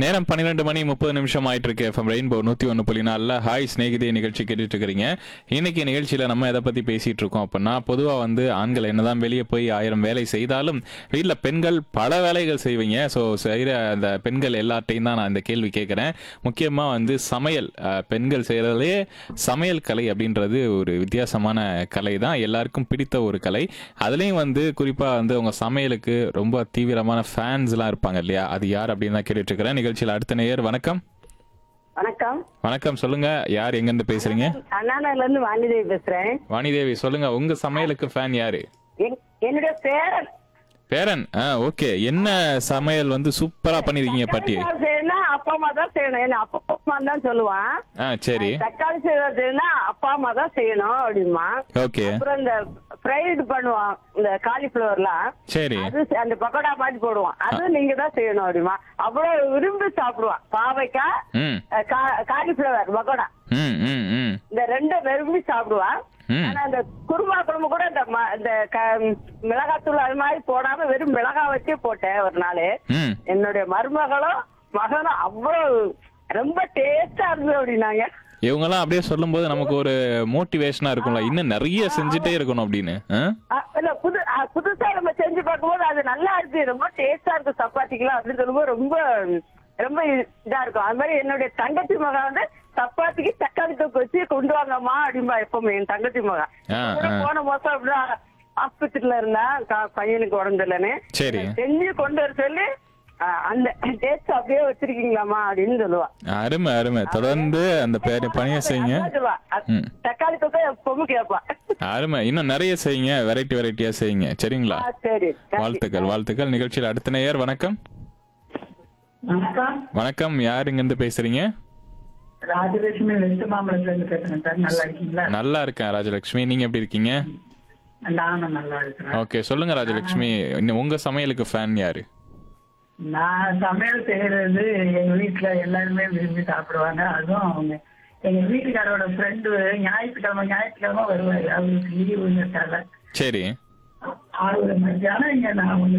நேரம் பன்னிரெண்டு மணி முப்பது நிமிஷம் ஆயிட்டு இருக்கு எஃப்எம் ரெயின்போ நூத்தி ஒன்று புள்ளி நாலில் ஹாய் ஸ்நேகிதே நிகழ்ச்சி கேட்டுட்டு இருக்கிறீங்க இன்னைக்கு நிகழ்ச்சியில நம்ம எதை பத்தி பேசிட்டு இருக்கோம் அப்படின்னா பொதுவா வந்து ஆண்கள் என்னதான் வெளியே போய் ஆயிரம் வேலை செய்தாலும் வீட்டில் பெண்கள் பல வேலைகள் செய்வீங்க ஸோ செய்கிற அந்த பெண்கள் எல்லார்ட்டையும் தான் நான் இந்த கேள்வி கேட்குறேன் முக்கியமா வந்து சமையல் அஹ், பெண்கள் செய்யறதுலே சமையல் கலை அப்படின்றது ஒரு வித்தியாசமான கலை தான் எல்லாருக்கும் பிடித்த ஒரு கலை அதுலேயும் வந்து குறிப்பாக வந்து உங்க சமையலுக்கு ரொம்ப தீவிரமான ஃபேன்ஸ்லாம் இருப்பாங்க இல்லையா அது யார் அப்படின்னு தான் கேட்டுட்டு இருக்கிறேன் நிகழ்ச்சியில் அடுத்த நேயர் வணக்கம் வணக்கம் வணக்கம் சொல்லுங்க யார் எங்கேருந்து பேசுறீங்க அண்ணாநகர்ல இருந்து வாணிதேவி பேசுறேன் வாணிதேவி சொல்லுங்க உங்க சமையலுக்கு ஃபேன் யாரு என்- என்னுடைய பேரன் பேரன் ஆ ஓகே என்ன சமையல் வந்து சூப்பரா பண்ணிருக்கீங்க பாட்டி தக்காளி சாதம் செய்யணும்னா அப்பா அம்மா தான் செய்யணும் என்ன அப்பா அம்மா தான் சொல்லுவான் ஆ சரி தக்காளி சாதம் செய்யணும்னா அப்பா அம்மா தான் செய்யணும் அப்படிமா ஓகே அப்புறம் இந்த ஃப்ரைடு பண்ணுவான் இந்த காலிஃபிளவர்லாம் சரி அது செ- அந்த பக்கோடா மாதிரி போடுவான் அது நீங்க தான் செய்யணும் அப்படிமா அவ்வளவு விரும்பி சாப்பிடுவான் பாவைக்காய் ம் அஹ், கா- காலிஃபிளவர் பக்கோடா ம் ம் ம் இந்த ரெண்டும் விரும்பி சாப்பிடுவான் ம். ஆனா இந்த குருமா குழம்பு கூட இந்த ம- இந்த க- மிளகாத்தூள் அது மாதிரி போடாம வெறும் மிளகா வச்சே போட்டேன் ஒரு நாள் ம் என்னுடைய மருமகளும் மகனும் அவ்வளவு ரொம்ப டேஸ்டா இருந்தது அப்படின்னாங்க இவங்கெல்லாம் அப்படியே சொல்லும்போது நமக்கு ஒரு மோட்டிவேஷனா இருக்கும்ல இன்னும் நிறைய செஞ்சுட்டே இருக்கணும் அப்படின்னு ஆ? அ, இல்ல புது அ, புதுசா நம்ம செஞ்சு பார்க்கும்போது அது நல்லா இருக்கு ரொம்ப டேஸ்டா இருக்கு சப்பாத்திக்கலாம் அப்படின்னு சொல்லும்போது ரொம்ப ரொம்ப இதா இருக்கும் அது மாதிரி என்னுடைய தங்கச்சி மகன் வந்து சப்பாத்திக்கு தக்காளி தொக்கு வச்சு கொண்டு வாங்கம்மா அப்படிம்பா எப்பவுமே என் தங்கச்சி மகன் ஆ, கூட ஆ. போன மாசம் அப்படிதான் ஆஸ்பத்திரியில இருந்தா க- பையனுக்கு உடம்பு இல்லைன்னு சரி செஞ்சு கொண்டு வர சொல்லி அ, அந்த டேஸ்ட் அப்படியே வச்சிருக்கீங்களாமா அப்படின்னு சொல்லுவா அருமை அருமை தொடர்ந்து அந்த பேர பணியை செய்யுங்க அதான் சொல்லுவா. அ- ம். தக்காளி தொக்கை எப்பவும் கேட்பா அருமை இன்னும் நிறைய செய்யுங்க வெரைட்டி வெரைட்டியா செய்யுங்க சரிங்களா ஆ, சரி வாழ்த்துக்கள் வாழ்த்துக்கள் நிகழ்ச்சியில் அடுத்த நேயர் வணக்கம் வணக்கம் வணக்கம் யார் இங்கிருந்து பேசுறீங்க ராஜலட்சுமி வெஸ்ட் மாம்பலத்துல இருந்து பேசுறேன் சார் நல்லா இருக்கீங்களா நல்லா இருக்கேன் ராஜலட்சுமி நீங்க எப்படி இருக்கீங்க நானும் நல்லா இருக்கிறேன் ஓகே சொல்லுங்க ராஜலட்சுமி இன்னும் உங்க சமையலுக்கு ஃபேன் யாரு நான் சமையல் செய்யறது எங்க வீட்டுல எல்லாருமே விரும்பி சாப்பிடுவாங்க அதுவும் அவங்க எங்க வீட்டுக்காரோட ஃப்ரெண்டு ஞாயிற்றுக்கிழமை ஞாயிற்றுக்கிழமை வருவாரு அவருக்கு லீவுங்கிறதால சரி அவரு மத்தியானம் இங்க நான் ஒண்ணு